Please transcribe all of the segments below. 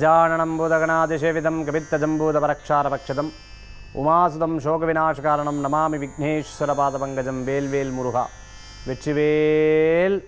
गजाननं भूतगणातिसेवितं कवित्तजम्बूतपरक्षारपक्षदम् உமாசுதம் சோகவிநாசகாரணம் நமாமி விக்னேஸ்வரபாதபங்கஜம் வேல்வேல் முருகா வெற்றிவேல்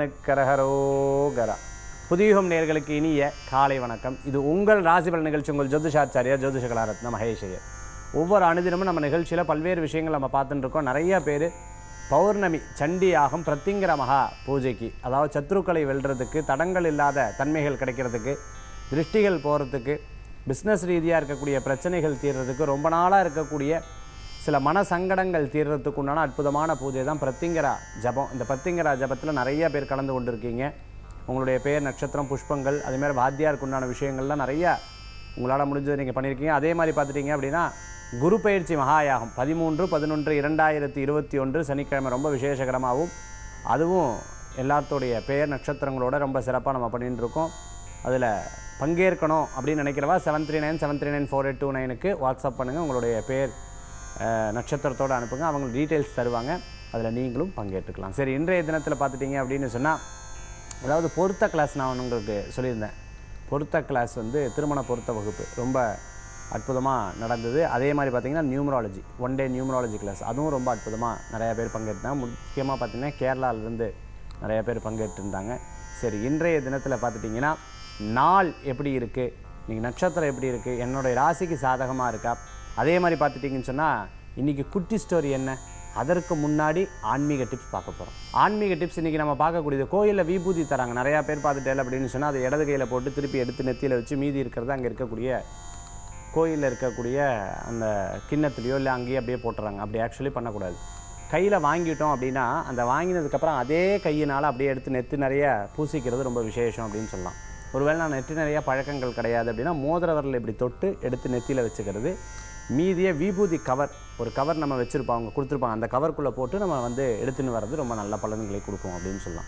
முருகனுக்கரகரோகரா புதியுகம் நேர்களுக்கு இனிய காலை வணக்கம் இது உங்கள் ராசிபல் நிகழ்ச்சி உங்கள் ஜோதிஷாச்சாரியா ஜோதிஷ கலாரத்ன மகேஷையர் ஒவ்வொரு அனுதினமும் நம்ம நிகழ்ச்சியில் பல்வேறு விஷயங்கள் நம்ம பார்த்துட்டு இருக்கோம் நிறைய பேர் பௌர்ணமி சண்டியாகம் பிரத்திங்கிற மகா பூஜைக்கு அதாவது சத்ருக்களை வெல்றதுக்கு தடங்கள் இல்லாத தன்மைகள் கிடைக்கிறதுக்கு திருஷ்டிகள் போகிறதுக்கு பிஸ்னஸ் ரீதியாக இருக்கக்கூடிய பிரச்சனைகள் தீர்றதுக்கு ரொம்ப நாளாக இருக்கக்கூடிய சில மன சங்கடங்கள் தீர்றதுக்கு உண்டான அற்புதமான பூஜை தான் பிரத்திங்கரா ஜபம் இந்த பிரத்திங்கரா ஜபத்தில் நிறைய பேர் கலந்து கொண்டிருக்கீங்க உங்களுடைய பேர் நட்சத்திரம் புஷ்பங்கள் அதேமாதிரி வாத்தியாருக்கு உண்டான விஷயங்கள்லாம் நிறைய உங்களால் முடிஞ்சது நீங்கள் பண்ணியிருக்கீங்க அதே மாதிரி பார்த்துட்டீங்க அப்படின்னா குரு பயிற்சி மகாயாகம் பதிமூன்று பதினொன்று இரண்டாயிரத்தி இருபத்தி ஒன்று சனிக்கிழமை ரொம்ப விசேஷகரமாகவும் அதுவும் எல்லாத்தோடைய பெயர் நட்சத்திரங்களோட ரொம்ப சிறப்பாக நம்ம பண்ணிட்டு இருக்கோம் அதில் பங்கேற்கணும் அப்படின்னு நினைக்கிறவா seven three nine seven three nine four eight two நைனுக்கு வாட்ஸ்அப் பண்ணுங்கள் உங்களுடைய பேர் அஹ், நட்சத்திரத்தோடு அனுப்புங்க அவங்க டீட்டெயில்ஸ் தருவாங்க அதில் நீங்களும் பங்கேற்றுக்கலாம் சரி இன்றைய தினத்தில் பார்த்துட்டீங்க அப்படின்னு சொன்னால் அதாவது பொருத்த கிளாஸ் நான் உங்களுக்கு சொல்லியிருந்தேன் பொருத்த கிளாஸ் வந்து திருமண பொருத்த வகுப்பு ரொம்ப அற்புதமாக நடந்தது அதே மாதிரி பார்த்தீங்கன்னா numerology one day numerology class அதுவும் ரொம்ப அற்புதமாக நிறைய பேர் பங்கேற்றாங்க முக்கியமாக பார்த்தீங்கன்னா கேரளாவிலேருந்து நிறைய பேர் பங்கேற்றிருந்தாங்க சரி இன்றைய தினத்தில் பார்த்துட்டிங்கன்னா நாள் எப்படி இருக்குது நீங்கள் நட்சத்திரம் எப்படி இருக்குது என்னுடைய ராசிக்கு சாதகமாக இருக்கா அதே மாதிரி பார்த்துட்டிங்கன்னு சொன்னால் இன்றைக்கி குட்டி ஸ்டோரி என்ன அதற்கு முன்னாடி ஆன்மீக டிப்ஸ் பார்க்க போகிறோம் ஆன்மீக டிப்ஸ் இன்றைக்கி நம்ம பார்க்கக்கூடியது கோயிலில் விபூதி தராங்க நிறையா பேர் பார்த்துட்டேன் அப்படின்னு சொன்னால் அதை இடது கையில் போட்டு திருப்பி எடுத்து நெத்தியில் வச்சு மீதி இருக்கிறது அங்கே இருக்கக்கூடிய கோயிலில் இருக்கக்கூடிய அந்த கிண்ணத்துலையோ இல்லை அங்கேயே அப்படியே போட்டுறாங்க அப்படி ஆக்சுவலி பண்ணக்கூடாது கையில் வாங்கிட்டோம் அப்படின்னா அந்த வாங்கினதுக்கப்புறம் அதே கையினால் அப்படியே எடுத்து நெத்து நிறைய பூசிக்கிறது ரொம்ப விசேஷம் அப்படின்னு சொல்லலாம் ஒருவேளை நான் நெற்றி நிறைய பழக்கங்கள் கிடையாது அப்படின்னா மோதிர விரல் இப்படி தொட்டு எடுத்து நெத்தியில் வச்சுக்கிறது மீதிய விபூதி கவர் ஒரு கவர் நம்ம வச்சுருப்போம் அவங்க கொடுத்துருப்பாங்க அந்த கவருக்குள்ளே போட்டு நம்ம வந்து எடுத்துன்னு வர்றது ரொம்ப நல்ல பலன்களை கொடுக்கும் அப்படின்னு சொல்லலாம்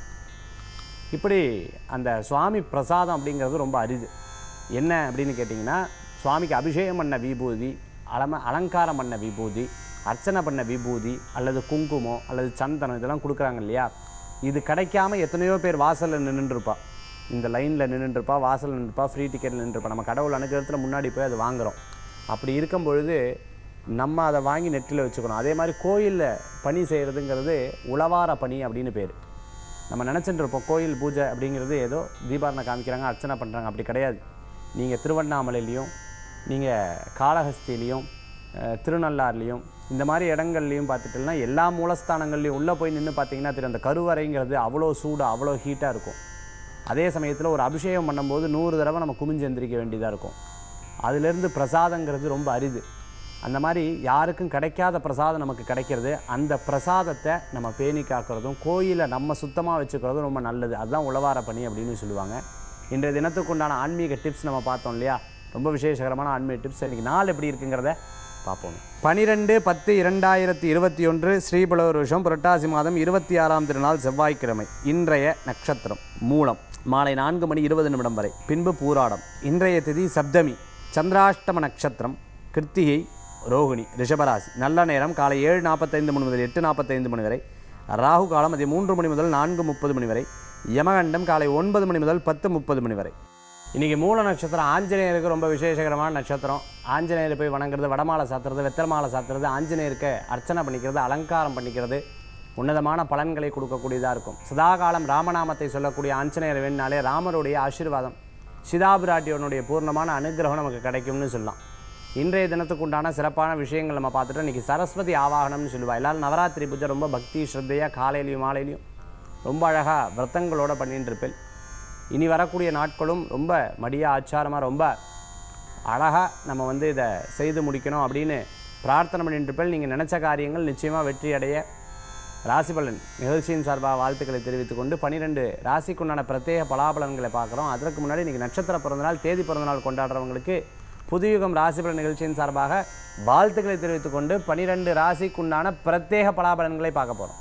இப்படி அந்த சுவாமி பிரசாதம் அப்படிங்கிறது ரொம்ப அரிது என்ன அப்படின்னு கேட்டிங்கன்னா சுவாமிக்கு அபிஷேகம் பண்ண விபூதி அலம அலங்காரம் பண்ண விபூதி அர்ச்சனை பண்ண விபூதி அல்லது குங்குமம் அல்லது சந்தனம் இதெல்லாம் கொடுக்குறாங்க இல்லையா இது கிடைக்காம எத்தனையோ பேர் வாசலில் நின்றுருப்பா இந்த லைனில் நின்றுருப்பா வாசலில் நின்றுப்பா ஃப்ரீ டிக்கெட்டில் நின்றுருப்பா நம்ம கடவுள் அனுக்கிறதுல முன்னாடி போய் அது வாங்குகிறோம் அப்படி இருக்கும் பொழுது நம்ம அதை வாங்கி நெட்டில் வச்சுக்கணும் அதே மாதிரி கோயிலில் பணி செய்கிறதுங்கிறது உளவார பணி அப்படின்னு பேர் நம்ம நினச்சிட்டு இருப்போம் கோயில் பூஜை அப்படிங்கிறது ஏதோ தீபாரணை காமிக்கிறாங்க அர்ச்சனை பண்ணுறாங்க அப்படி கிடையாது நீங்கள் திருவண்ணாமலையிலையும் நீங்கள் காளஹஸ்திலையும் அஹ், திருநள்ளாறுலையும் இந்த மாதிரி இடங்கள்லையும் பார்த்துட்டோம்னா எல்லா மூலஸ்தானங்கள்லையும் உள்ளே போய் நின்று பார்த்தீங்கன்னா தெரியும் அந்த கருவறைங்கிறது அவ்வளோ சூடு அவ்வளோ ஹீட்டாக இருக்கும் அதே சமயத்தில் ஒரு அபிஷேகம் பண்ணும்போது நூறு தடவை நம்ம குமிஞ்சு எந்திரிக்க வேண்டியதாக இருக்கும் அதிலிருந்து பிரசாதங்கிறது ரொம்ப அரிது அந்த மாதிரி யாருக்கும் கிடைக்காத பிரசாதம் நமக்கு கிடைக்கிறது அந்த பிரசாதத்தை நம்ம பேணி காக்கிறதும் கோயிலை நம்ம சுத்தமாக வச்சுக்கிறதும் ரொம்ப நல்லது அதுதான் உழவார பணி அப்படின்னு சொல்லுவாங்க இன்றைய தினத்துக்கு உண்டான ஆன்மீக டிப்ஸ் நம்ம பார்த்தோம் இல்லையா ரொம்ப விசேஷகரமான ஆன்மீக டிப்ஸ் இன்றைக்கி நாள் எப்படி இருக்குங்கிறத பார்ப்போம் பனிரெண்டு பத்து இரண்டாயிரத்தி இருபத்தி ஒன்று ஸ்ரீபலவர் வருஷம் புரட்டாசி மாதம் இருபத்தி ஆறாம் திருநாள் செவ்வாய்க்கிழமை இன்றைய நட்சத்திரம் மூலம் மாலை நான்கு மணி இருபது நிமிடம் வரை பின்பு பூராடம் இன்றைய திதி சப்தமி சந்திராஷ்டம நட்சத்திரம் கிருத்திகை ரோகிணி ரிஷபராசி நல்ல நேரம் காலை ஏழு நாற்பத்தைந்து மணி முதல் எட்டு நாற்பத்தைந்து மணி வரை ராகு காலம் மதியம் மூன்று மணி முதல் நான்கு முப்பது மணி வரை யமகண்டம் காலை ஒன்பது மணி முதல் பத்து முப்பது மணி வரை இன்றைக்கி மூல நட்சத்திரம் ஆஞ்சநேயருக்கு ரொம்ப விசேஷகரமான நட்சத்திரம் ஆஞ்சநேயரை போய் வணங்குறது வடமாலை சாத்துறது வெத்தலை மாலை சாத்துறது ஆஞ்சநேயருக்கு அர்ச்சனை பண்ணிக்கிறது அலங்காரம் பண்ணிக்கிறது உன்னதமான பலன்களை கொடுக்கக்கூடியதாக இருக்கும் சதாகாலம் ராமநாமத்தை சொல்லக்கூடிய ஆஞ்சநேயர் வேணுனாலே ராமருடைய ஆசீர்வாதம் சிதாபிராட்டியனுடைய பூர்ணமான அனுகிரகம் நமக்கு கிடைக்கும்னு சொல்லலாம் இன்றைய தினத்துக்கு உண்டான சிறப்பான விஷயங்கள் நம்ம பார்த்துட்டு இன்றைக்கி சரஸ்வதி ஆவாகனம்னு சொல்லுவா எல்லாரும் நவராத்திரி பூஜை ரொம்ப பக்தி ஸ்ரத்தையாக காலையிலையும் மாலையிலையும் ரொம்ப அழகாக விரதங்களோட பண்ணிட்டு இருப்பேன் இனி வரக்கூடிய நாட்களும் ரொம்ப மடியாக ஆச்சாரமாக ரொம்ப அழகாக நம்ம வந்து இதை செய்து முடிக்கணும் அப்படின்னு பிரார்த்தனை பண்ணிட்டு இருப்பேன் நீங்கள் நினச்ச காரியங்கள் நிச்சயமாக வெற்றி அடைய ராசிபலன் நிகழ்ச்சியின் சார்பாக வாழ்த்துக்களை தெரிவித்துக் கொண்டு பன்னிரெண்டு ராசிக்குண்டான பிரத்யேக பலாபலன்களை பார்க்குறோம் அதற்கு முன்னாடி இன்றைக்கி நட்சத்திர பிறந்தநாள் தேதி பிறந்தநாள் கொண்டாடுறவங்களுக்கு புதுயுகம் ராசிபலன் நிகழ்ச்சியின் சார்பாக வாழ்த்துக்களை தெரிவித்துக் கொண்டு பன்னிரெண்டு ராசிக்குண்டான பிரத்யேக பலாபலன்களை பார்க்க போகிறோம்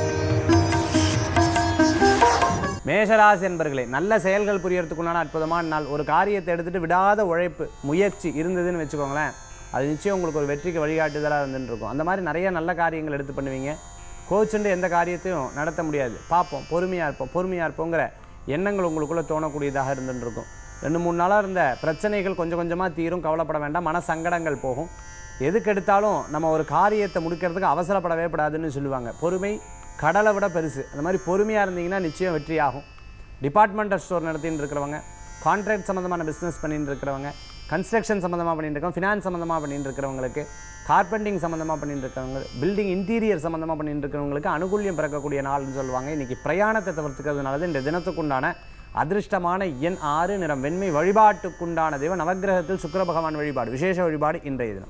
மேஷராசி என்பர்களே நல்ல செயல்கள் புரியறதுக்குண்டான அற்புதமான நாள் ஒரு காரியத்தை எடுத்துட்டு விடாத உழைப்பு முயற்சி இருந்ததுன்னு வச்சுக்கோங்களேன் அது நிச்சயம் உங்களுக்கு ஒரு வெற்றிக்கு வழிகாட்டுதலாக இருந்துட்டு இருக்கும் அந்த மாதிரி நிறைய நல்ல காரியங்கள் எடுத்து பண்ணுவீங்க கோச்சுண்டு எந்த காரியத்தையும் நடத்த முடியாது பார்ப்போம் பொறுமையாக இருப்போம் பொறுமையாக இருப்போங்கிற எண்ணங்கள் உங்களுக்குள்ளே தோணக்கூடியதாக இருந்துட்டு இருக்கும் ரெண்டு மூணு நாளாக இருந்த பிரச்சனைகள் கொஞ்சம் கொஞ்சமாக தீரும் கவலைப்பட வேண்டாம் மன சங்கடங்கள் போகும் எதுக்கு எடுத்தாலும் நம்ம ஒரு காரியத்தை முடிக்கிறதுக்கு அவசரப்படவே படாதுன்னு சொல்லுவாங்க பொறுமை கடலை விட பெருசு அந்த மாதிரி பொறுமையாக இருந்தீங்கன்னா நிச்சயம் வெற்றி ஆகும் டிபார்ட்மெண்டல் ஸ்டோர் நடத்தின்னு இருக்கிறவங்க கான்ட்ராக்ட் சம்மந்தமான பிஸ்னஸ் பண்ணிட்டு இருக்கிறவங்க கன்ஸ்ட்ரக்ஷன் சம்மந்தமாக பண்ணிட்டு இருக்கவங்க ஃபினான்ஸ் சம்மந்தமாக பண்ணிட்டு இருக்கிறவங்களுக்கு கார்பெண்டிங் சம்மந்தமாக பண்ணிட்டு இருக்கிறவங்க பில்டிங் இன்டீரியர் சம்மந்தமாக பண்ணிட்டு இருக்கிறவங்களுக்கு அனுகூல்யம் பிறக்கக்கூடிய நாள்னு சொல்லுவாங்க இன்றைக்கி பிரயாணத்தை தவிர்த்துக்கிறதுனால இந்த தினத்துக்குண்டான அதிர்ஷ்டமான எண் ஆறு நிறம் வெண்மை வழிபாட்டுக்குண்டான தெய்வம் நவக்கிரகத்தில் சுக்கிர பகவான் வழிபாடு விசேஷ வழிபாடு இன்றைய தினம்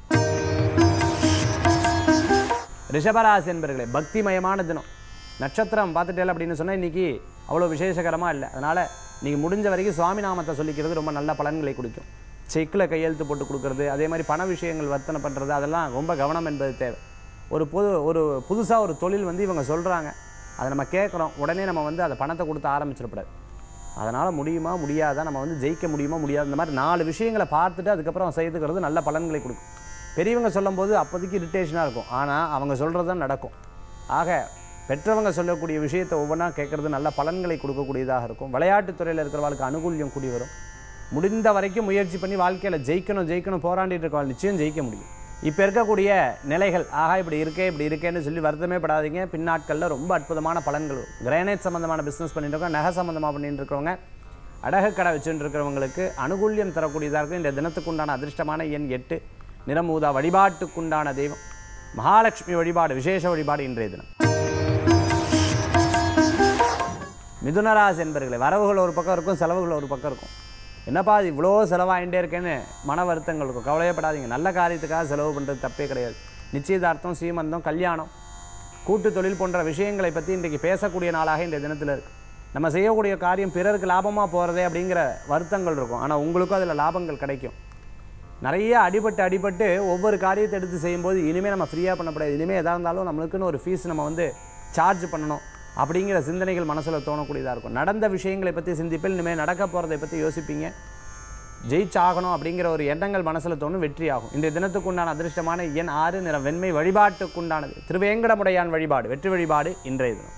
ரிஷபராசி என்பர்களே பக்திமயமான தினம் நட்சத்திரம் பார்த்துட்டேல அப்படின்னு சொன்னால் இன்றைக்கி அவ்வளோ விசேஷகரமாக இல்லை அதனால் நீங்கள் முடிஞ்ச வரைக்கும் சுவாமி நாமத்தை சொல்லிக்கிறது ரொம்ப நல்ல பலன்களை கொடுக்கும் செக்கில் கையெழுத்து போட்டு கொடுக்கறது அதே மாதிரி பண விஷயங்கள் வர்த்தனை பண்ணுறது அதெல்லாம் ரொம்ப கவனம் என்பது தேவை ஒரு புது ஒரு புதுசாக ஒரு தொழில் வந்து இவங்க சொல்கிறாங்க அதை நம்ம கேட்குறோம் உடனே நம்ம வந்து அதை பணத்தை கொடுத்து ஆரம்பிச்சிடக்கூடாது அதனால் முடியுமா முடியாதா நம்ம வந்து ஜெயிக்க முடியுமா முடியாது இந்த மாதிரி நாலு விஷயங்களை பார்த்துட்டு அதுக்கப்புறம் செய்துக்கிறது நல்ல பலன்களை கொடுக்கும் பெரியவங்க சொல்லும்போது அப்போதைக்கு இரிட்டேஷனாக இருக்கும் ஆனால் அவங்க சொல்கிறது தான் நடக்கும் ஆக பெற்றவங்க சொல்லக்கூடிய விஷயத்தை ஒவ்வொன்றா கேட்குறது நல்ல பலன்களை கொடுக்கக்கூடியதாக இருக்கும் விளையாட்டுத் துறையில் இருக்கிறவங்களுக்கு அனுகூல்யம் கூடி வரும் முடிந்த வரைக்கும் முயற்சி பண்ணி வாழ்க்கையில் ஜெயிக்கணும் ஜெயிக்கணும் போராடிட்டு இருக்கவங்க நிச்சயம் ஜெயிக்க முடியும் இப்போ இருக்கக்கூடிய நிலைகள் ஆகா இப்படி இருக்கே இப்படி இருக்கேன்னு சொல்லி வருத்தமே படாதீங்க பின்னாட்களில் ரொம்ப அற்புதமான பலன்கள் வரும் கிரானைட் சம்மந்தமான பிஸ்னஸ் பண்ணிட்டு இருக்கவங்க நகை சம்மந்தமாக பண்ணிட்டு இருக்கிறவங்க அடகு கடை வச்சுட்டு இருக்கிறவங்களுக்கு அனுகூல்யம் தரக்கூடியதாக இருக்கும் இந்த தினத்துக்குண்டான அதிர்ஷ்டமான எண் எட்டு நிறமூதா வழிபாட்டுக்குண்டான தெய்வம் மகாலட்சுமி வழிபாடு விசேஷ வழிபாடு இன்றைய தினம் மிதுனராசி என்பர்களே வரவுகள் ஒரு பக்கம் இருக்கும் செலவுகள் ஒரு பக்கம் இருக்கும் என்னப்பா இது இவ்வளோ செலவாகிட்டே இருக்கேன்னு மன வருத்தங்கள் இருக்கும் கவலையப்படாதீங்க நல்ல காரியத்துக்காக செலவு பண்ணுறது தப்பே கிடையாது நிச்சயதார்த்தம் சீமந்தம் கல்யாணம் கூட்டு தொழில் போன்ற விஷயங்களை பற்றி இன்றைக்கு பேசக்கூடிய நாளாக இந்த தினத்தில் இருக்குது நம்ம செய்யக்கூடிய காரியம் பிறருக்கு லாபமாக போகிறதே அப்படிங்கிற வருத்தங்கள் இருக்கும் ஆனால் உங்களுக்கும் அதில் லாபங்கள் கிடைக்கும் நிறைய அடிபட்டு அடிபட்டு ஒவ்வொரு காரியத்தை எடுத்து செய்யும்போது இனிமேல் நம்ம ஃப்ரீயாக பண்ணக்கூடாது இனிமேல் எதாக இருந்தாலும் நம்மளுக்குன்னு ஒரு ஃபீஸ் நம்ம வந்து சார்ஜ் பண்ணணும் அப்படிங்கிற சிந்தனைகள் மனசில் தோணக்கூடியதாக இருக்கும் நடந்த விஷயங்களை பற்றி சிந்திப்பில் இனிமேல் நடக்க போகிறதை பற்றி யோசிப்பீங்க ஜெயிச்சாகணும் அப்படிங்கிற ஒரு எண்ணங்கள் மனசில் தோணும் வெற்றி ஆகும் இந்த தினத்துக்குண்டான அதிர்ஷ்டமான எண் ஆறு நிற வெண்மை வழிபாட்டுக்குண்டானது திருவேங்கடமுடையான் வழிபாடு வெற்றி வழிபாடு இன்றைய தினம்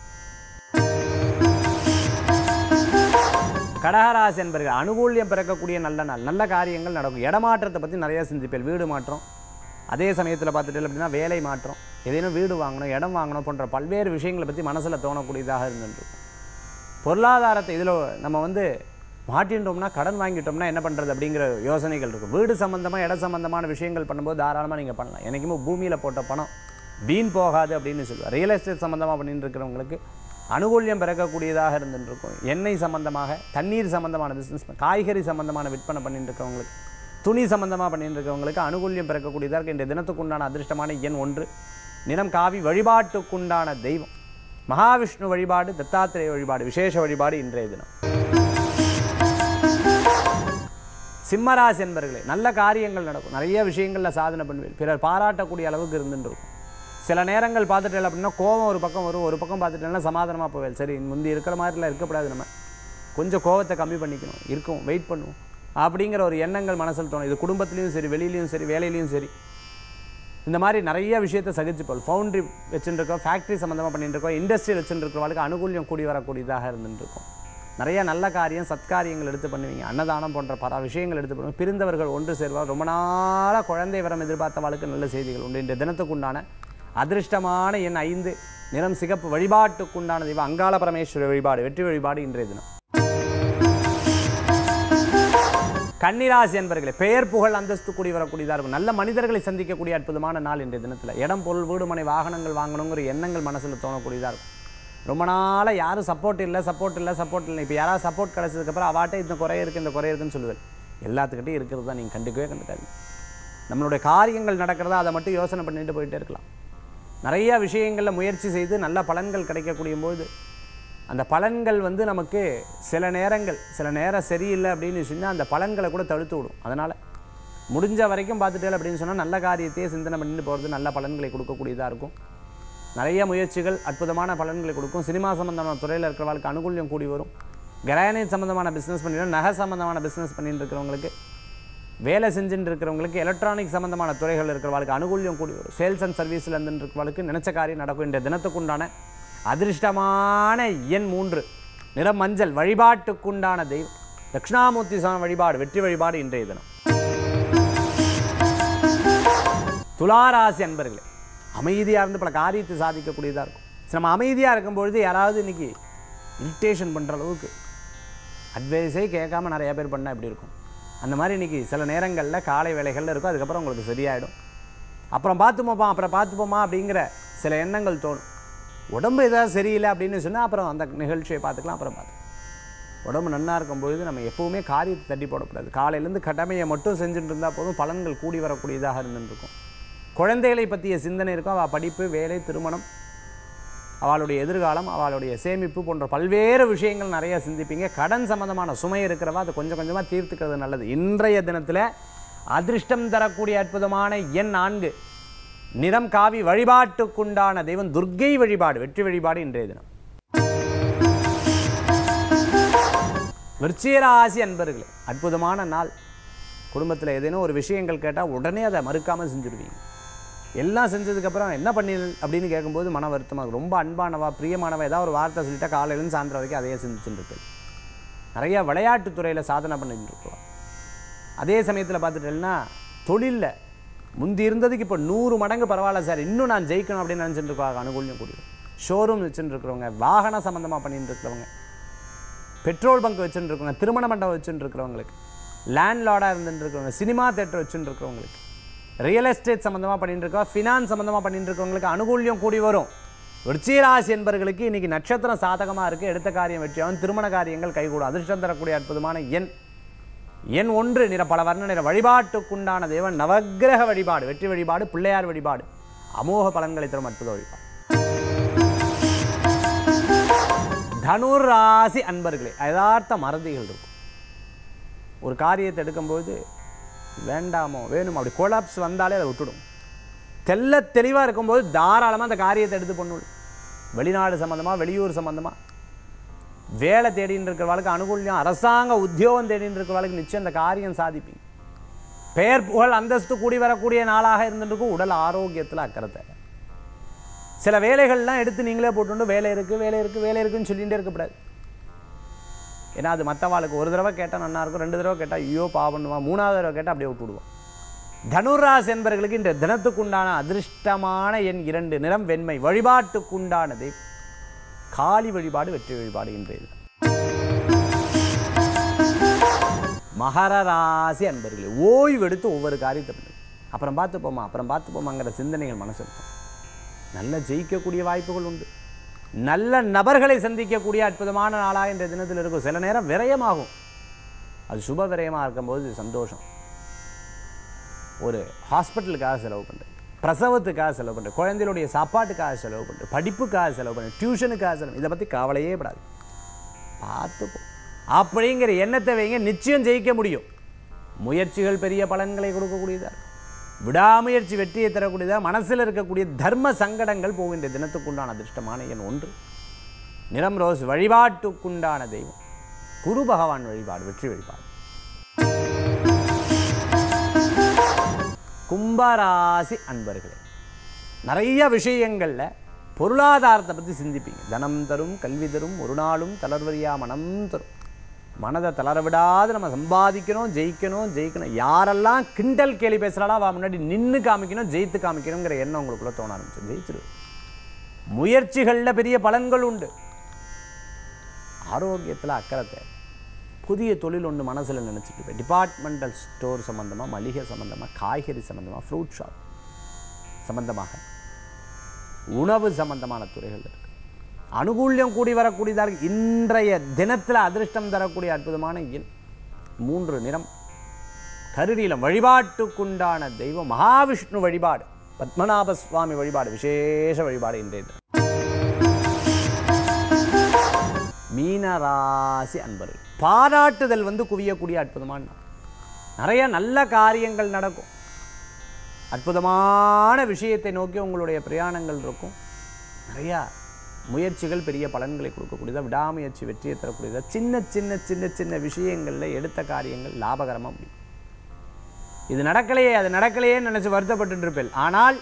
கடகராசி என்பர்கள் அனுகூல்யம் பிறக்கக்கூடிய நல்ல நாள் நல்ல காரியங்கள் நடக்கும் இடமாற்றத்தை பற்றி நிறைய சிந்திப்பேன் வீடு மாற்றம் அதே சமயத்தில் பார்த்துட்டு அப்படின்னா வேலை மாற்றம் ஏதேனும் வீடு வாங்கணும் இடம் வாங்கணும் போன்ற பல்வேறு விஷயங்களை பற்றி மனசில் தோணக்கூடியதாக இருந்துருக்கும் பொருளாதாரத்தை இதில் நம்ம வந்து மாட்டின்றோம்னா கடன் வாங்கிட்டோம்னா என்ன பண்ணுறது அப்படிங்கிற யோசனைகள் இருக்கும் வீடு சம்மந்தமாக இட சம்மந்தமான விஷயங்கள் பண்ணும்போது தாராளமாக நீங்கள் பண்ணலாம் என்றைக்குமே பூமியில் போட்ட பணம் வீண் போகாது அப்படின்னு சொல்லுவார் ரியல் எஸ்டேட் சம்மந்தமாக பண்ணிட்டு இருக்கிறவங்களுக்கு அனுகூல்யம் பிறக்கக்கூடியதாக இருந்துட்டு இருக்கும் எண்ணெய் சம்மந்தமாக தண்ணீர் சம்மந்தமான பிஸ்னஸ் காய்கறி சம்மந்தமான விற்பனை பண்ணிட்டு இருக்கவங்களுக்கு துணி சம்மந்தமாக பண்ணிட்டு இருக்கவங்களுக்கு அனுகூல்யம் பிறக்கக்கூடியதாக இருக்குது இந்த தினத்துக்குண்டான அதிர்ஷ்டமான எண் ஒன்று நிறம் காவி வழிபாட்டுக்குண்டான தெய்வம் மகாவிஷ்ணு வழிபாடு தத்தாத்திரேய வழிபாடு விசேஷ வழிபாடு இன்றைய தினம் சிம்மராசி என்பர்களே நல்ல காரியங்கள் நடக்கும் நிறைய விஷயங்களில் சாதனை பண்ணுவேன் பிறர் பாராட்டக்கூடிய அளவுக்கு இருந்துட்டு இருக்கும் சில நேரங்கள் பார்த்துட்டேன் அப்படின்னா கோவம் ஒரு பக்கம் வரும் ஒரு பக்கம் பார்த்துட்டேன்னா சமாதானமாக போவேன் சரி முந்தி இருக்கிற மாதிரிலாம் இருக்கக்கூடாது நம்ம கொஞ்சம் கோவத்தை கம்மி பண்ணிக்கணும் இருக்கும் வெயிட் பண்ணுவோம் அப்படிங்கிற ஒரு எண்ணங்கள் மனசில் தோணும் இது குடும்பத்துலேயும் சரி வெளியிலையும் சரி வேலையிலையும் சரி இந்த மாதிரி நிறைய விஷயத்தை சகிச்சுப்போம் ஃபவுண்ட்ரி வச்சுருக்கோம் ஃபேக்ட்ரி சம்மந்தமாக பண்ணிட்டு இருக்கோம் இண்டஸ்ட்ரியல் வச்சுருக்கிறவங்களுக்கு அனுகூல்யம் கூடி வரக்கூடியதாக இருந்துட்டு இருக்கும் நிறைய நல்ல காரியம் சத்காரியங்கள் எடுத்து பண்ணுவீங்க அன்னதானம் போன்ற பல விஷயங்கள் எடுத்து பண்ணுவீங்க பிரிந்தவர்கள் ஒன்று சேர்வார் ரொம்ப நாளாக குழந்தை வரம் எதிர்பார்த்தவாளுக்கு நல்ல செய்திகள் உண்டு இந்த தினத்துக்குண்டான அதிர்ஷ்டமான எண் ஐந்து நிறம் சிகப்பு வழிபாட்டுக்குண்டான தெய்வம் அங்காள பரமேஸ்வரி வழிபாடு வெற்றி வழிபாடு இன்றைய தினம் கன்னிராசி என்பர்களே பெயர் புகழ் அந்தஸ்து கூடி வரக்கூடியதாக இருக்கும் நல்ல மனிதர்களை சந்திக்கக்கூடிய அற்புதமான நாள் இன்றைய தினத்தில் இடம் பொருள் வீடு மனை வாகனங்கள் வாங்கணுங்கிற எண்ணங்கள் மனசில் தோணக்கூடியதாக இருக்கும் ரொம்ப நாளாக யாரும் சப்போர்ட் இல்லை சப்போர்ட் இல்லை சப்போர்ட் இல்லை இப்போ யாராவது சப்போர்ட் கிடச்சதுக்கப்புறம் அவாட்டே இந்த குறை இருக்குது இந்த குறை இருக்குன்னு சொல்லுவேன் எல்லாத்துக்கிட்டையும் இருக்கிறது தான் நீங்கள் கண்டுக்கவே கண்டுக்காது நம்மளுடைய காரியங்கள் நடக்கிறதா அதை மட்டும் யோசனை பண்ணிட்டு போயிட்டே இருக்கலாம் நிறைய விஷயங்களில் முயற்சி செய்து நல்ல பலன்கள் கிடைக்கக்கூடிய போது அந்த பலன்கள் வந்து நமக்கு சில நேரங்கள் சில நேரம் சரியில்லை அப்படின்னு சொன்னால் அந்த பலன்களை கூட தடுத்து விடும் அதனால் முடிஞ்ச வரைக்கும் பார்த்துட்டே அப்படின்னு சொன்னால் நல்ல காரியத்தையே சிந்தனை பண்ணிட்டு போகிறது நல்ல பலன்களை கொடுக்கக்கூடியதாக இருக்கும் நிறைய முயற்சிகள் அற்புதமான பலன்களை கொடுக்கும் சினிமா சம்பந்தமான துறையில் இருக்கிறவங்களுக்கு அனுகூல்யம் கூடி வரும் கிரானைட் சம்மந்தமான பிஸ்னஸ் பண்ணிட்டு நகை சம்மந்தமான பிஸ்னஸ் பண்ணிட்டு இருக்கிறவங்களுக்கு வேலை செஞ்சுட்டு இருக்கிறவங்களுக்கு எலக்ட்ரானிக் சம்மந்தமான துறைகள் இருக்கிறவங்களுக்கு அனுகூல்யம் கூடி வரும் சேல்ஸ் அண்ட் சர்வீஸில் இருந்துட்டு இருக்கிறவங்களுக்கு நினைச்ச காரியம் நடக்கும் இந்த தினத்துக்குண்டான அதிர்ஷ்டமான எண் மூன்று நிறம் மஞ்சள் வழிபாட்டுக்குண்டான தெய்வம் தட்சிணாமூர்த்தி சுவாமி வழிபாடு வெற்றி வழிபாடு இன்றைய தினம் துளாராசி அன்பர்களே அமைதியாக இருந்து பல காரியத்தை சாதிக்கக்கூடியதாக இருக்கும் சரி, நம்ம அமைதியாக இருக்கும்பொழுது யாராவது இன்னைக்கு இரிட்டேஷன் பண்ணுற அளவுக்கு அட்வைஸே கேட்காம நிறைய பேர் பண்ணால் எப்படி இருக்கும் அந்த மாதிரி இன்னைக்கு சில நேரங்களில் காலை வேலைகளில் இருக்கும் அதுக்கப்புறம் உங்களுக்கு சரியாயிடும் அப்புறம் பார்த்துப்போமா அப்புறம் பார்த்துப்போமா அப்படிங்கிற சில எண்ணங்கள் தோணும் உடம்பு ஏதாவது சரியில்லை அப்படின்னு சொன்னால் அப்புறம் அந்த நிகழ்ச்சியை பார்த்துக்கலாம் அப்புறம் பார்த்து உடம்பு நன்னா இருக்கும் பொழுது நம்ம எப்பவுமே காரியத்தை தட்டி போடக்கூடாது காலையிலேருந்து கடமையை மட்டும் செஞ்சுட்டு இருந்தால் போதும் பலன்கள் கூடி வரக்கூடியதாக இருந்துட்டு இருக்கும் குழந்தைகளை பற்றிய சிந்தனை இருக்கும் அவள் படிப்பு வேலை திருமணம் அவளுடைய எதிர்காலம் அவளுடைய சேமிப்பு போன்ற பல்வேறு விஷயங்கள் நிறைய சிந்திப்பீங்க கடன் சம்பந்தமான சுமை இருக்கிறவா அதை கொஞ்சம் கொஞ்சமாக தீர்த்துக்கிறது நல்லது இன்றைய தினத்தில் அதிர்ஷ்டம் தரக்கூடிய அற்புதமான எண் நான்கு நிறம் காவி வழிபாட்டுக்குண்டான தெய்வம் துர்க்கை வழிபாடு வெற்றி வழிபாடு இன்றைய தினம் விருச்சிகராசி அன்பர்களே அற்புதமான நாள் குடும்பத்தில் ஏதேனும் ஒரு விஷயங்கள் கேட்டால் உடனே அதை மறுக்காமல் செஞ்சுடுவீங்க எல்லாம் செஞ்சதுக்கப்புறம் என்ன பண்ணீங்க அப்படின்னு கேட்கும்போது மன வருத்தமாக ரொம்ப அன்பானவா பிரியமானவா ஏதாவது ஒரு வார்த்தை சொல்லிட்டா காலையிலேருந்து சாயந்தரம் வரைக்கும் அதையே சிந்திச்சுட்டு இருக்கு நிறைய விளையாட்டுத் துறையில் சாதனை பண்ணிட்டு இருக்கோம் அதே சமயத்தில் பார்த்துட்டேன்னா தொழிலில் முந்தி இருந்ததுக்கு இப்போ நூறு மடங்கு பரவாயில்ல சார் இன்னும் நான் ஜெயிக்கணும் அப்படின்னு நினச்சிட்டு இருக்கோம் அனுகூலியம் கூடிய ஷோரூம் வச்சுட்டு இருக்கிறவங்க வாகன சம்மந்தமாக பண்ணிட்டு இருக்கிறவங்க பெட்ரோல் பங்க் வச்சுட்டு இருக்கவங்க திருமண மண்டபம் வச்சுட்டு இருக்கிறவங்களுக்கு லேண்ட்லார்டாக இருந்துட்டு இருக்கிறவங்க சினிமா தேட்டர் வச்சுட்டு இருக்கிறவங்களுக்கு ரியல் எஸ்டேட் சம்மந்தமாக பண்ணிட்டு இருக்கோம் ஃபினான்ஸ் சம்மந்தமாக பண்ணிட்டு இருக்கவங்களுக்கு அனுகூல்யம் கூடி வரும் விருச்சிகராசி என்பவர்களுக்கு இன்னைக்கு நட்சத்திரம் சாதகமாக இருக்குது எடுத்த காரியம் வெற்றியாகும் திருமண காரியங்கள் கைகூடும் அதிர்ஷ்டம் தரக்கூடிய அற்புதமான எண் எண் ஒன்று நிற பல வர்ண நிற வழிபாட்டுக்குண்டான தேவன் நவக்கிரக வழிபாடு வெற்றி வழிபாடு பிள்ளையார் வழிபாடு அமோக பலன்களை தரும் அற்புத வழிபாடு தனுர் ராசி அன்பர்களே யதார்த்த மறதிகள் இருக்கும் ஒரு காரியத்தை எடுக்கும்போது வேண்டாமோ வேணுமோ அப்படி கொலாப்ஸ் வந்தாலே அதை விட்டுடும் தெல்ல தெளிவாக இருக்கும்போது தாராளமாக அந்த காரியத்தை எடுத்து பண்ணும் வெளிநாடு சம்மந்தமாக வெளியூர் சம்மந்தமாக வேலை தேடின்னு இருக்கிறவளுக்கு அனுகூல்யம் அரசாங்க உத்தியோகம் தேடின்னு இருக்கிறவளுக்கு நிச்சயம் அந்த காரியம் சாதிப்பீங்க பெயர் புகழ் அந்தஸ்து கூடி வரக்கூடிய நாளாக இருந்துருக்கும் உடல் ஆரோக்கியத்தில் அக்கறை தேவை சில வேலைகள்லாம் எடுத்து நீங்களே போட்டுண்டு வேலை இருக்குது வேலை இருக்குது வேலை இருக்குன்னு சொல்லிகிட்டே இருக்கக்கூடாது ஏன்னா அது மற்றவாளுக்கு ஒரு தடவை கேட்டால் நல்லா இருக்கும் ரெண்டு தடவை கேட்டால் ஐயோ பாவண்ணுவான் மூணாவது தடவை கேட்டால் அப்படியே விட்டுடுவான் தனுராஸ் என்பவர்களுக்கு இந்த தினத்துக்குண்டான அதிர்ஷ்டமான எண் இரண்டு நிறம் வெண்மை வழிபாட்டுக்குண்டானது காளி வழிபாடு வெற்றி வழிபாடு இன்றைய தினம். மகர ராசி அன்பர்களே ஓய்வு எடுத்து ஒவ்வொரு காரியத்தை பண்ணுங்க அப்புறம் பார்த்துப்போமா அப்புறம் பார்த்துப்போமாங்கிற சிந்தனைகள் மனசு இருக்கும் நல்ல ஜெயிக்கக்கூடிய வாய்ப்புகள் உண்டு நல்ல நபர்களை சந்திக்கக்கூடிய அற்புதமான நாளாக இன்றைய தினத்தில் இருக்கும் சில நேரம் விரயமாகும் அது சுப விரயமாக இருக்கும்போது சந்தோஷம் ஒரு ஹாஸ்பிட்டலுக்காக செலவு பண்ணுறேன் பிரசவத்துக்காக செலவு பண்ணுறேன் குழந்தைகளுடைய சாப்பாட்டுக்காக செலவு பண்ணுறேன் படிப்புக்காக செலவு பண்ணுறேன் டியூஷனுக்காக செலவு இதை பற்றி கவலையே படாது பார்த்துப்போம் அப்படிங்கிற எண்ணத்தை வைங்க நிச்சயம் ஜெயிக்க முடியும் முயற்சிகள் பெரிய பலன்களை கொடுக்கக்கூடியதாக இருக்கும் விடாமுயற்சி வெற்றியை தரக்கூடியதாக மனசில் இருக்கக்கூடிய தர்ம சங்கடங்கள் போகின்ற தினத்துக்குண்டான அதிர்ஷ்டமான எண் ஒன்று நிறம் ரோஸ் வழிபாட்டுக்குண்டான தெய்வம் குரு பகவான் வழிபாடு வெற்றி வழிபாடு கும்பராசி அன்பர்களே நிறைய விஷயங்களில் பொருளாதாரத்தை பற்றி சிந்திப்பீங்க தனம் தரும் கல்வி தரும் ஒரு நாளும் தளர்வரியா மனம் தரும் மனதை தளர விடாது நம்ம சம்பாதிக்கணும் ஜெயிக்கணும் ஜெயிக்கணும் யாரெல்லாம் கிண்டல் கேலி பேசுகிறாளோ அவ முன்னாடி நின்று காமிக்கணும் ஜெயித்து காமிக்கணுங்கிற எண்ணம் உங்களுக்குள்ள தோண ஆரம்பிச்சு ஜெயிச்சிருவேன் முயற்சிகளில் பெரிய பலன்கள் உண்டு ஆரோக்கியத்தில் அக்கறை தேவை புதிய தொழில் ஒன்று மனசில் நினச்சிட்டு இருப்பேன் டிபார்ட்மெண்டல் ஸ்டோர் சம்மந்தமாக மளிகை சம்மந்தமாக காய்கறி சம்மந்தமாக ஃப்ரூட் ஷாப் சம்மந்தமாக உணவு சம்பந்தமான துறைகள் இருக்கு அனுகூல்யம் கூடி வரக்கூடியதாக இருக்கு இன்றைய தினத்தில் அதிர்ஷ்டம் தரக்கூடிய அற்புதமான எண் மூன்று நிறம் கருநீலம் வழிபாட்டுக்குண்டான தெய்வம் மகாவிஷ்ணு வழிபாடு பத்மநாப சுவாமி வழிபாடு விசேஷ வழிபாடு இன்றைய தினம் மீனராசி அன்பர்கள் பாராட்டுதல் வந்து குவியக்கூடிய அற்புதமான நாள். நிறைய நல்ல காரியங்கள் நடக்கும் அற்புதமான விஷயத்தை நோக்கி உங்களுடைய பிரயாணங்கள் இருக்கும் நிறையா முயற்சிகள் பெரிய பலன்களை கொடுக்கக்கூடியதா விடாமுயற்சி வெற்றியை தரக்கூடியதா சின்ன சின்ன சின்ன சின்ன விஷயங்களில் எடுத்த காரியங்கள் லாபகரமாக முடியும் இது நடக்கலையே அது நடக்கலையேன்னு நினச்சி வருத்தப்பட்டு இருப்பேன் ஆனால்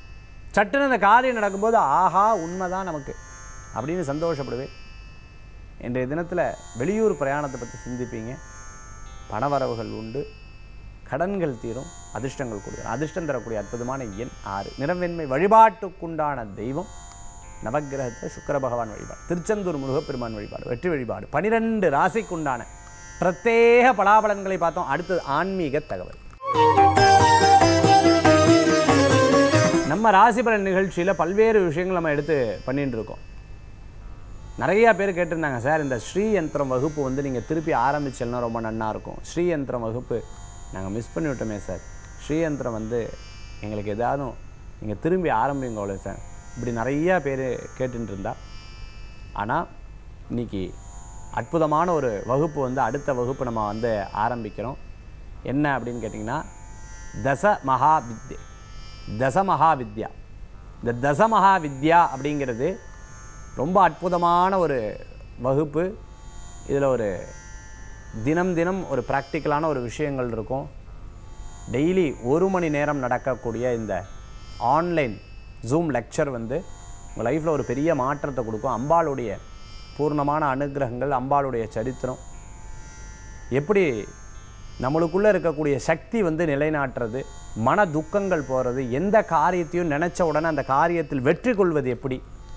சட்டுன்னு அந்த காரியம் நடக்கும்போது ஆஹா உண்மைதான் நமக்கு அப்படின்னு சந்தோஷப்படுவேன் இன்றைய தினத்தில் வெளியூர் பிரயாணத்தை பற்றி சிந்திப்பீங்க பணவரவுகள் உண்டு கடன்கள் தீரும் அதிர்ஷ்டங்கள் கூடிய அதிர்ஷ்டம் தரக்கூடிய அற்புதமான எண் ஆறு நிறவெண்மை வழிபாட்டுக்குண்டான தெய்வம் நவக்கிரகத்தில் சுக்கிர பகவான் வழிபாடு திருச்செந்தூர் முருகப்பெருமான் வழிபாடு வெற்றி வழிபாடு பனிரெண்டு ராசிக்குண்டான பிரத்யேக பலாபலன்களை பார்த்தோம் அடுத்தது ஆன்மீக தகவல் நம்ம ராசிபலன் நிகழ்ச்சியில் பல்வேறு விஷயங்கள் நம்ம எடுத்து பண்ணிட்டு இருக்கோம் நிறைய பேர் கேட்டிருந்தாங்க சார் இந்த ஸ்ரீ யந்திரம் வகுப்பு வந்து நீங்கள் திருப்பி ஆரம்பிச்சல்னா ரொம்ப நன்னா இருக்கும் ஸ்ரீ யந்திரம் வகுப்பு நாங்கள் மிஸ் பண்ணி விட்டோமே சார் ஸ்ரீ யந்திரம் வந்து எங்களுக்கு ஏதாவது நீங்கள் திரும்பி ஆரம்பிங்க அவ்வளோ சார் இப்படி நிறையா பேர் கேட்டுட்டு இருந்தா ஆனால் இன்னைக்கு அற்புதமான ஒரு வகுப்பு வந்து அடுத்த வகுப்பு நம்ம வந்து ஆரம்பிக்கிறோம் என்ன அப்படின்னு கேட்டிங்கன்னா தச மகா வித்யை தச மகா வித்யா இந்த தச மகா வித்யா அப்படிங்கிறது ரொம்ப அற்புதமான ஒரு வகுப்பு இதில் ஒரு தினம் தினம் ஒரு ப்ராக்டிக்கலான ஒரு விஷயங்கள் இருக்கும் டெய்லி ஒரு மணி நேரம் நடக்கக்கூடிய இந்த ஆன்லைன் ஜூம் லெக்சர் வந்து உங்கள் லைஃப்பில் ஒரு பெரிய மாற்றத்தை கொடுக்கும் அம்பாளுடைய பூர்ணமான அனுகிரகங்கள் அம்பாளுடைய சரித்திரம் எப்படி நம்மளுக்குள்ளே இருக்கக்கூடிய சக்தி வந்து நிலைநாட்டுறது மன துக்கங்கள் போகிறது எந்த காரியத்தையும் நினச்ச உடனே அந்த காரியத்தில் வெற்றி கொள்வது எப்படி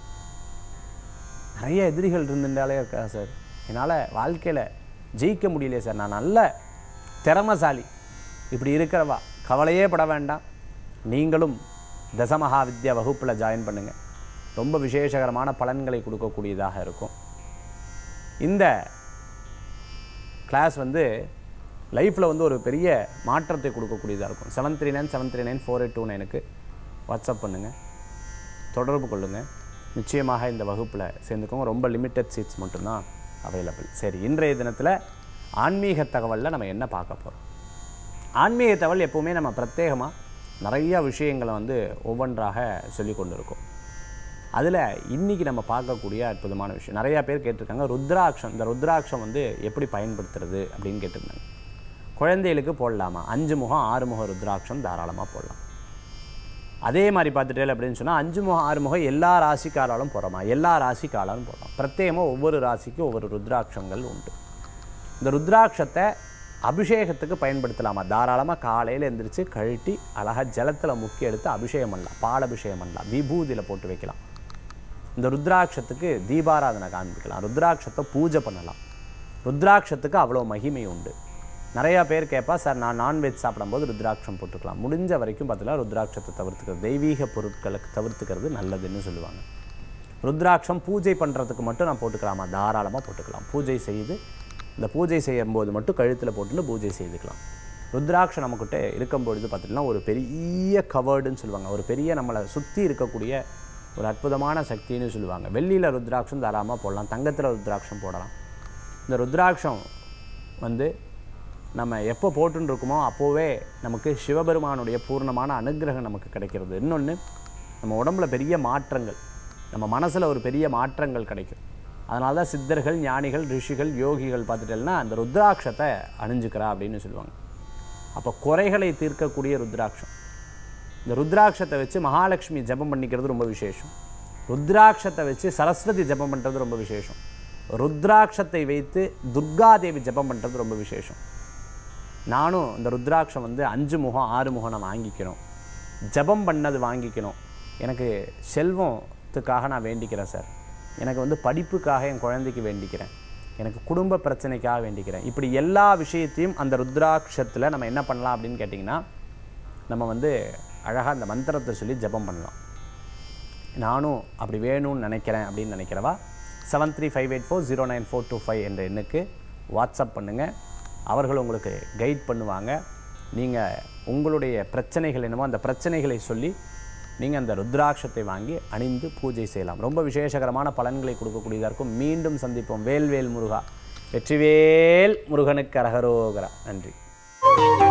நிறைய எதிரிகள் இருந்துட்டாலே இருக்கா சார் என்னால் வாழ்க்கையில் ஜெயிக்க முடியலையே சார் நான் நல்ல திறமசாலி இப்படி இருக்கிறவா கவலையே பட வேண்டாம் நீங்களும் தசமகா வித்யா வகுப்பில் ஜாயின் பண்ணுங்கள் ரொம்ப விசேஷகரமான பலன்களை கொடுக்கக்கூடியதாக இருக்கும் இந்த கிளாஸ் வந்து லைஃப்பில் வந்து ஒரு பெரிய மாற்றத்தை கொடுக்கக்கூடியதாக இருக்கும் seven three nine seven three nine four eight two நைனுக்கு வாட்ஸ்அப் பண்ணுங்கள் தொடர்பு கொள்ளுங்கள் நிச்சயமாக இந்த வகுப்பில் சேர்ந்துக்கோங்க ரொம்ப லிமிட்டட் சீட்ஸ் மட்டும்தான் அவைலபிள் சரி இன்றைய தினத்தில் ஆன்மீக தகவலில் நம்ம என்ன பார்க்க போகிறோம் ஆன்மீக தகவல் எப்போவுமே நம்ம பிரத்யேகமாக நிறைய விஷயங்களை வந்து ஒவ்வொன்றாக சொல்லி கொண்டு இருக்கோம் அதில் இன்றைக்கி நம்ம பார்க்கக்கூடிய அற்புதமான விஷயம் நிறையா பேர் கேட்டிருக்காங்க ருத்ராட்சம் இந்த ருத்ராட்சம் வந்து எப்படி பயன்படுத்துறது அப்படின்னு கேட்டிருந்தாங்க குழந்தைகளுக்கு போடலாமா அஞ்சு முகம் ஆறு முகம் ருத்ராட்சம் தாராளமாக போடலாம் அதே மாதிரி பார்த்துட்டே அப்படின்னு சொன்னால் அஞ்சு முகம் ஆறு முகம் எல்லா ராசிக்காராலும் போடுறோமா எல்லா ராசிக்காராலும் போடலாம் பிரத்யேகமாக ஒவ்வொரு ராசிக்கும் ஒவ்வொரு ருத்ராட்சங்கள் உண்டு இந்த ருத்ராட்சத்தை அபிஷேகத்துக்கு பயன்படுத்தலாமா தாராளமாக காலையில் எந்திரிச்சு கழட்டி அழகாக ஜலத்தில் முக்கி எடுத்து அபிஷேகம் பண்ணலாம் பால் அபிஷேகம் பண்ணலாம் விபூதியில் போட்டு வைக்கலாம் இந்த ருத்ராட்சத்துக்கு தீபாராதனை காண்பிக்கலாம் ருத்ராட்சத்தை பூஜை பண்ணலாம் ருத்ராட்சத்துக்கு அவ்வளோ மகிமை உண்டு நிறையா பேர் கேட்பா சார் நான் நான்வெஜ் சாப்பிடும்போது ருத்ராட்சம் போட்டுக்கலாம் முடிஞ்ச வரைக்கும் பார்த்தீங்கன்னா ருத்ராட்சத்தை தவிர்த்துக்கிறது தெய்வீக பொருட்களுக்கு தவிர்த்துக்கிறது நல்லதுன்னு சொல்லுவாங்க ருத்ராட்சம் பூஜை பண்ணுறதுக்கு மட்டும் நான் போட்டுக்கலாமா தாராளமாக போட்டுக்கலாம் பூஜை செய்து இந்த பூஜை செய்யும்போது மட்டும் கழுத்தில் போட்டுன்னு பூஜை செய்துக்கலாம் ருத்ராட்சம் நம்மக்கிட்ட இருக்கும் பொழுது பார்த்திங்கன்னா ஒரு பெரிய கவர்டுன்னு சொல்லுவாங்க ஒரு பெரிய நம்மளை சுற்றி இருக்கக்கூடிய ஒரு அற்புதமான சக்தின்னு சொல்லுவாங்க வெள்ளியில் ருத்ராட்சம் தாராளமாக போடலாம் தங்கத்தில் ருத்ராட்சம் போடலாம் இந்த ருத்ராட்சம் வந்து நம்ம எப்போ போட்டுன்னு இருக்கோமோ அப்போவே நமக்கு சிவபெருமானுடைய பூர்ணமான அனுகிரகம் நமக்கு கிடைக்கிறது இன்னொன்று நம்ம உடம்புல பெரிய மாற்றங்கள் நம்ம மனசில் ஒரு பெரிய மாற்றங்கள் கிடைக்கும் அதனால தான் சித்தர்கள் ஞானிகள் ரிஷிகள் யோகிகள் பார்த்துட்டேன்னா அந்த ருத்ராட்சத்தை அணிஞ்சுக்கிறா அப்படின்னு சொல்லுவாங்க அப்போ குறைகளை தீர்க்கக்கூடிய ருத்ராட்சம் இந்த ருத்ராட்சத்தை வச்சு மகாலட்சுமி ஜெபம் பண்ணிக்கிறது ரொம்ப விசேஷம் ருத்ராட்சத்தை வச்சு சரஸ்வதி ஜெபம் பண்ணுறது ரொம்ப விசேஷம் ருத்ராட்சத்தை வைத்து துர்காதேவி ஜெபம் பண்ணுறது ரொம்ப விசேஷம் நானும் இந்த ருத்ராட்சம் வந்து அஞ்சு முகம் ஆறு முகம் நான் வாங்கிக்கணும் ஜெபம் பண்ணது வாங்கிக்கணும் எனக்கு செல்வத்துக்காக நான் வேண்டிக்கிறேன் சார் எனக்கு வந்து படிப்புக்காக என் குழந்தைக்கு வேண்டிக்கிறேன் எனக்கு குடும்ப பிரச்சனைக்காக வேண்டிக்கிறேன் இப்படி எல்லா விஷயத்தையும் அந்த ருத்ராட்சத்தில் நம்ம என்ன பண்ணலாம் அப்படின்னு கேட்டிங்கன்னா நம்ம வந்து அழகாக அந்த மந்திரத்தை சொல்லி ஜெபம் பண்ணலாம் நானும் அப்படி வேணும்னு நினைக்கிறேன் அப்படின்னு நினைக்கிறவா seven three five eight four zero nine four two five என்ற எண்ணுக்கு வாட்ஸ்அப் பண்ணுங்கள் அவர்கள் உங்களுக்கு கைட் பண்ணுவாங்க நீங்கள் உங்களுடைய பிரச்சனைகள் என்னமோ அந்த பிரச்சனைகளை சொல்லி நீங்கள் அந்த ருத்ராட்சத்தை வாங்கி அணிந்து பூஜை செய்யலாம் ரொம்ப விசேஷகரமான பலன்களை கொடுக்கக்கூடியதாக இருக்கும் மீண்டும் சந்திப்போம் வேல்வேல் முருகா வெற்றிவேல் முருகனுக்கு அரகரோகரா நன்றி